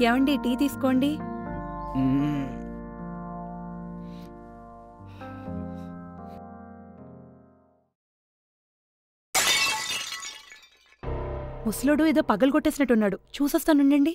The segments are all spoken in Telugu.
ఏమండి టీ తీసుకోండి మ్మ్. ముసలోడు ఏదో పగలు కొట్టేసినట్టున్నాడు చూసొస్తానుండండి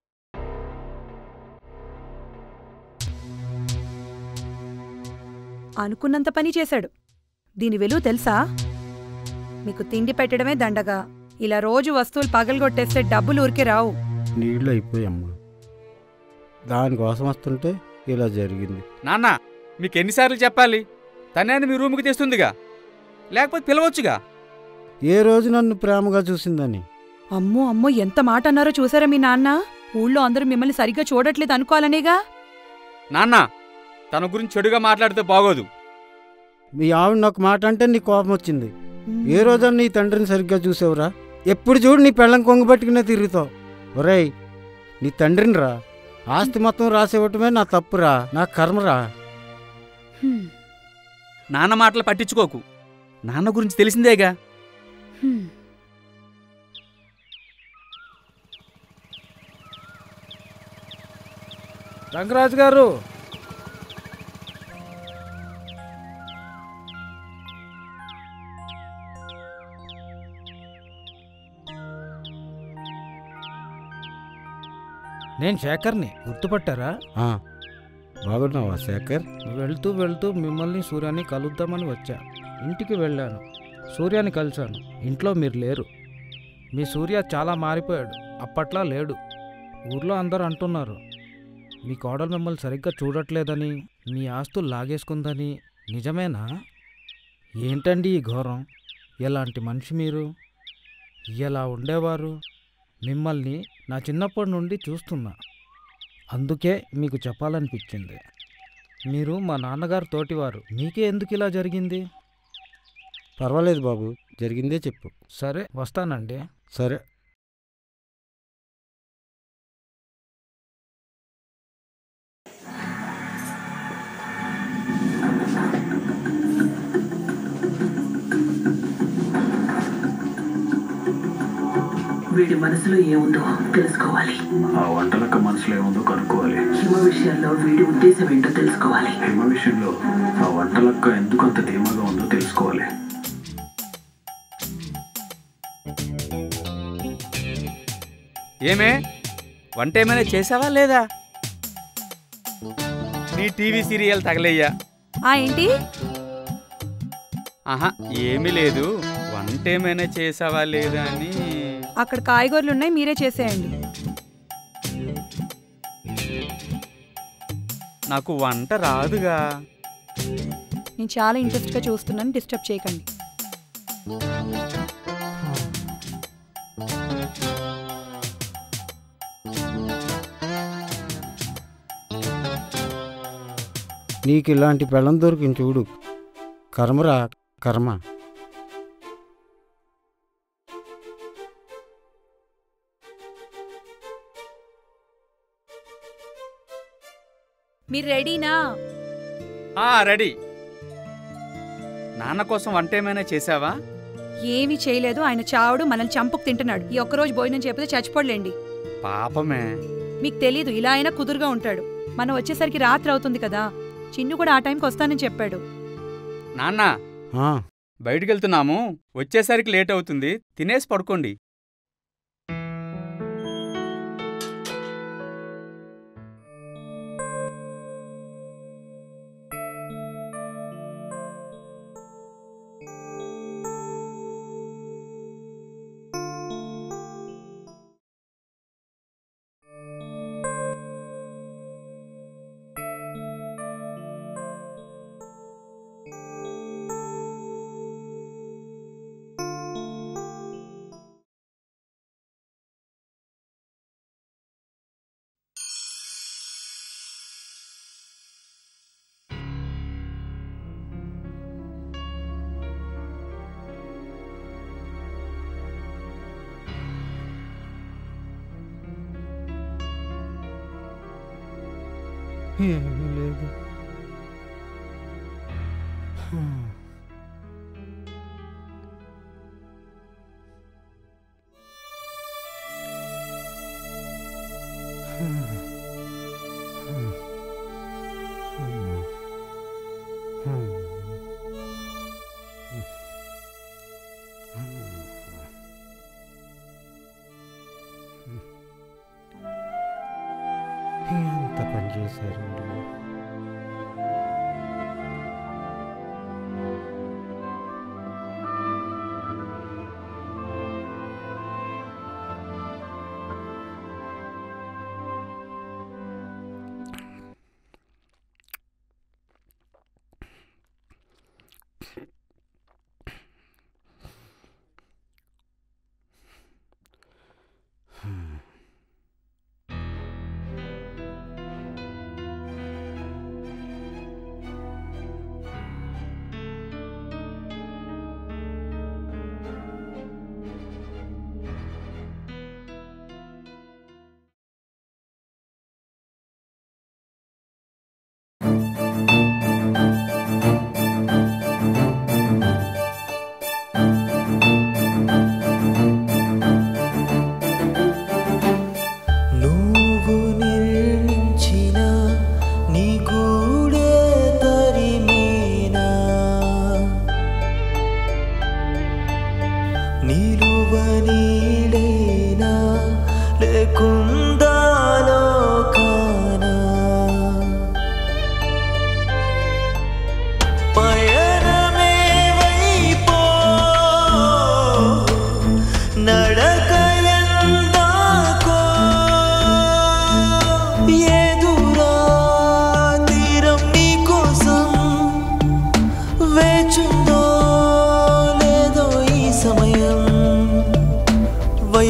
అనుకున్నంత పని చేశాడు దీని విలువ తెలుసా మీకు తిండి పెట్టడమే దండగా ఇలా రోజు వస్తువులు పగలగొట్టేస్తే డబ్బులు ఊరికే రావు నీళ్ళు అయిపోయమ్మా దానికోసం వస్తుంటే ఇలా జరిగింది నాన్న మీకు ఎన్నిసార్లు చెప్పాలి తనేది మీ రూమ్కి తెస్తుందిగా లేకపోతే పిలవచ్చుగా ఏ రోజు నన్ను ప్రేమగా చూసిందని అమ్మో అమ్మో ఎంత మాట అన్నారో చూసారా మీ నాన్న ఊళ్ళో అందరూ మిమ్మల్ని సరిగ్గా చూడట్లేదు అనుకోవాలనేగా నాన్న తన గురించి చెడుగా మాట్లాడితే బాగోదు మీ ఆవిడ నాకు మాట అంటే నీ కోపం వచ్చింది ఏ రోజన్నా నీ తండ్రిని సరిగ్గా చూసావురా ఎప్పుడు చూడు నీ పెళ్ళం కొంగు పట్టుకునే తిరుగుతావు ఒరేయ్ నీ తండ్రిని రా ఆస్తి మొత్తం రాసివ్వటమే నా తప్పురా నా కర్మరా హ్మ్, నాన్న మాటలు పట్టించుకోకు నాన్న గురించి తెలిసిందేగా హ్మ్. రంగరాజు గారు నేను శేఖర్ని గుర్తుపట్టారా ఆ, బాగున్నావా శేఖర్ వెళ్తూ వెళ్తూ మిమ్మల్ని సూర్యాన్ని కలుద్దామని వచ్చా ఇంటికి వెళ్ళాను సూర్యాని కలిశాను ఇంట్లో మీరు లేరు మీ సూర్య చాలా మారిపోయాడు అప్పట్లా లేడు ఊర్లో అందరూ అంటున్నారు మీ కోడలు మిమ్మల్ని సరిగ్గా చూడట్లేదని మీ ఆస్తులు లాగేసుకుందని నిజమేనా ఏంటండి ఈ ఘోరం ఎలాంటి మనిషి మీరు ఎలా ఉండేవారు మిమ్మల్ని నా చిన్నప్పటి నుండి చూస్తున్నా అందుకే మీకు చెప్పాలనిపించింది మీరు మా నాన్నగారు తోటివారు మీకే ఎందుకు ఇలా జరిగింది పర్వాలేదు బాబు జరిగిందే చెప్పు సరే వస్తానండి సరే వీడి మనసులో ఏముందో తెలుసుకోవాలి ఆ వంటలక్క మనసులో ఏముందో కనుక్కోవాలి హిమ విషయంలో వీడి ఉద్దేశం ఏంటో తెలుసుకోవాలి హిమ విషయంలో ఆ వంటలక్క ఎందుకు అంత ధీమాగా ఉందో తెలుసుకోవాలి ఏమే వంట ఏమైనా చేసావా లేదా నీ టీవీ సీరియల్ తగలయ్యా ఆ ఏంటి ఆహా ఏమీ లేదు వంట ఏమైనా చేసావా లేదా అని అక్కడ కాయగూరలు ఉన్నాయి మీరే చేసేయండి నాకు వంట రాదుగా నేను చాలా ఇంట్రెస్ట్గా చూస్తున్నాను డిస్టర్బ్ చేయకండి నీకు ఇలాంటి పెళ్ళం దొరికింది చూడు కర్మరా కర్మ మీరు రెడీనా ఆ రెడీ నాన్న కోసం వంట ఏమైనా చేసావా ఏమీ చేయలేదు ఆయన చావుడు మనల్ని చంపుకు తింటున్నాడు ఈ ఒక్కరోజు భోజనం చెప్పితే చచ్చిపోలేండి పాపమే మీకు తెలీదు ఇలా అయినా కుదురుగా ఉంటాడు మనం వచ్చేసరికి రాత్రి అవుతుంది కదా చిన్ను కూడా ఆ టైంకి వస్తానని చెప్పాడు నాన్న ఆ, బయటికి వెళ్తున్నాము వచ్చేసరికి లేట్ అవుతుంది తినేసి పడుకోండి ఏమీ లేదు హ్మ్. హ్మ్.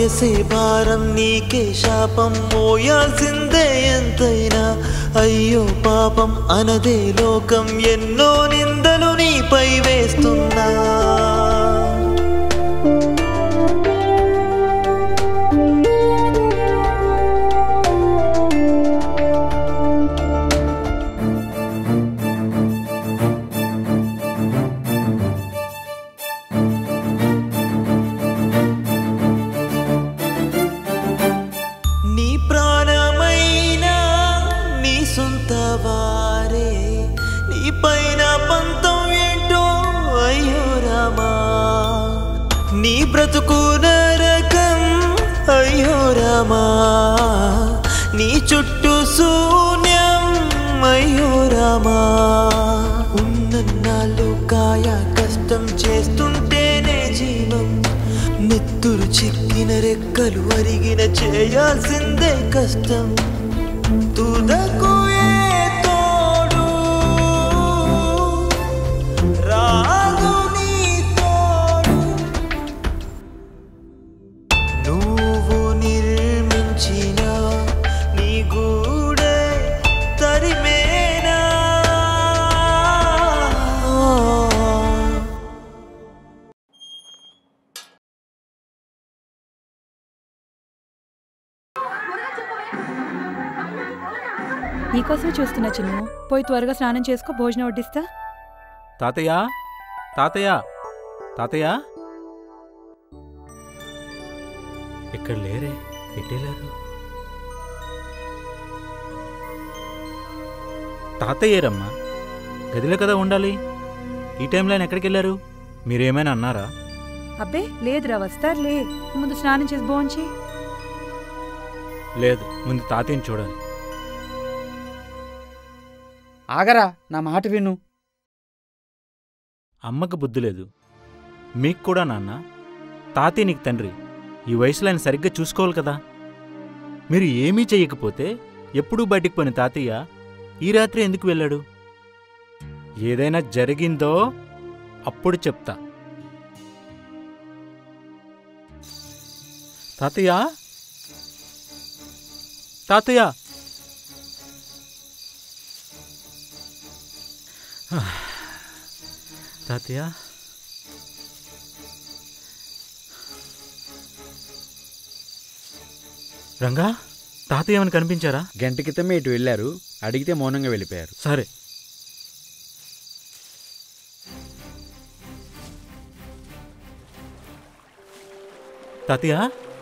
మోసే భారం నీకే శాపం మోయాల్సిందే ఎంతైనా అయ్యో పాపం అనదే లోకం ఎన్నో నిందలు నీపై వేస్తున్నా నీ ప్రాణమైనా నీ సొంత వారే నీ పైన పంతం ఏంటో అయ్యో రామా నీ బ్రతుకు నరకం అయ్యో రామా నీ చుట్టూ శూన్యం అయ్యో రామా ఉన్నన్నాళ్ళు కాయ కష్టం చేస్తుంటేనే జీవం నెత్తురు చిక్కిన రెక్కలు అరిగిన చేయాల్సిందే కష్టం తుదకు ఏ తోడు రాదు నీ తోడు నువ్వు నిర్మించిన నీ గూడే తరిమేనా నీకోసమే చూస్తున్నా చిన్ను పోయి త్వరగా స్నానం చేసుకో భోజనం వడ్డిస్తా తాతయ్య తాతయ్య తాతయ్య ఇక్కడ లేరే ఎట్టేలారు తాతయ్యేరమ్మా గదిలో కదా ఉండాలి ఈ టైంలో ఆయన ఎక్కడికి వెళ్ళారు మీరేమైనా అన్నారా అబ్బే లేదురా వస్తారులే ముందు స్నానం చేసి భోంచి లేదు ముందు తాతయ్యని చూడాలి ఆగరా నా మాట విను అమ్మకు బుద్ధి లేదు మీకు కూడా నాన్న తాతయ్య నీకు తండ్రి ఈ వయసులో ఆయన సరిగ్గా చూసుకోవాలి కదా మీరు ఏమీ చెయ్యకపోతే ఎప్పుడూ బయటికి పోయిన తాతయ్య ఈ రాత్రి ఎందుకు వెళ్ళాడు ఏదైనా జరిగిందో అప్పుడు చెప్తా తాతయ్య తాతయ్య తాతయ్య రంగా తాతయ్య ఏమైనా కనిపించారా గంట క్రితమే ఇటు వెళ్ళారు అడిగితే మౌనంగా వెళ్ళిపోయారు సరే తాతయ్య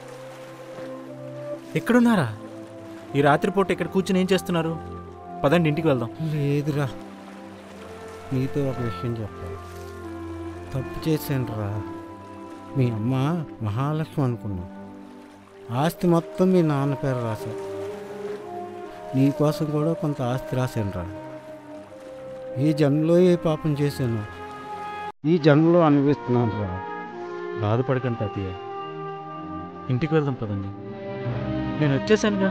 ఎక్కడున్నారా ఈ రాత్రిపూట ఇక్కడ కూర్చుని ఏం చేస్తున్నారు పదండి ఇంటికి వెళ్దాం లేదురా నీతో ఒక విషయం చెప్పాలి తప్పు చేశాను రా మీ అమ్మ మహాలక్ష్మి అనుకున్నా ఆస్తి మొత్తం మీ నాన్న పేరు రాశా నీకోసం కూడా కొంత ఆస్తి రాశాను రా ఈ జన్మలో ఏ పాపం చేశాను ఈ జన్మలో అనుభవిస్తున్నాను రా బాధపడకండి తాతయ్య ఇంటికి వెళ్దాం పదండి నేను వచ్చేసానుగా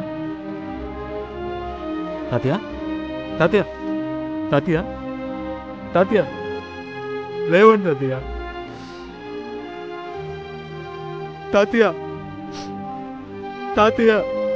తాతయ్య తాతయ్య తాతయ్య తాతయ్య లేవండి తాతయ్య తాతయ్య తాతయ్య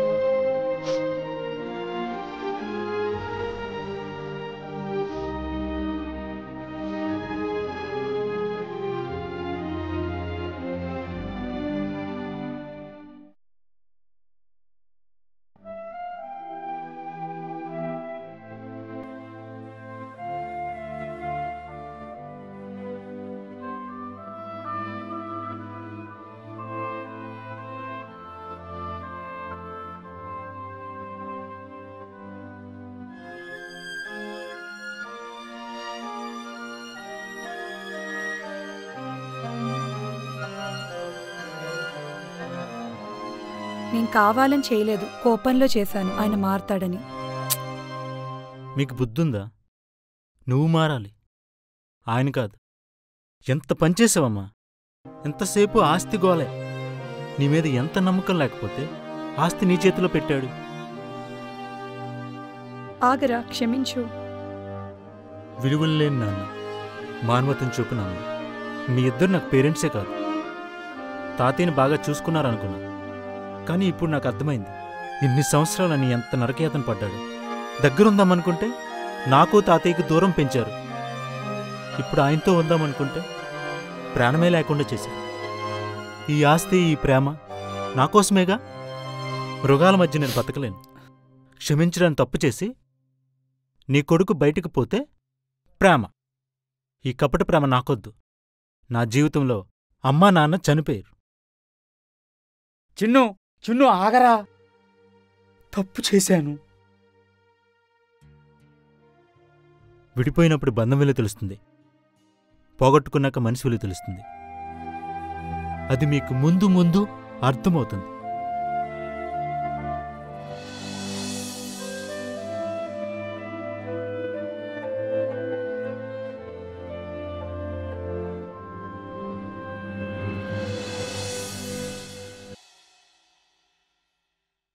నేను కావాలని చేయలేదు కోపంలో చేశాను ఆయన మారతాడని మీకు బుద్ధుందా నువ్వు మారాలి ఆయన కాదు ఎంత పనిచేసావమ్మా ఎంతసేపు ఆస్తి గోలే నీ మీద ఎంత నమ్మకం లేకపోతే ఆస్తి నీ చేతిలో పెట్టాడు ఆగరా క్షమించు విలువలు లేని నాన్న మానవతం చూపు నాన్న మీ ఇద్దరు నాకు పేరెంట్సే కాదు తాతయ్యని బాగా చూసుకున్నారనుకున్నా కానీ ఇప్పుడు నాకు అర్థమైంది ఇన్ని సంవత్సరాలని ఎంత నరకయాతన పడ్డాడు దగ్గరుందామనుకుంటే నాకు తాతయ్యకి దూరం పెంచారు ఇప్పుడు ఆయనతో ఉందామనుకుంటే ప్రాణమే లేకుండా చేశారు ఈ ఆస్తి ఈ ప్రేమ నా కోసమేగా మృగాల మధ్య నేను బతకలేను క్షమించడానికి తప్పు చేసి నీ కొడుకు బయటికి పోతే ప్రేమ ఈ కపట ప్రేమ నాకొద్దు నా జీవితంలో అమ్మా నాన్న చనిపోయారు చిన్ను చిన్ను ఆగరా తప్పు చేశాను విడిపోయినప్పుడు బంధం విలువ తెలుస్తుంది పోగొట్టుకున్నాక మనిషి విలువ తెలుస్తుంది అది మీకు ముందు ముందు అర్థమవుతుంది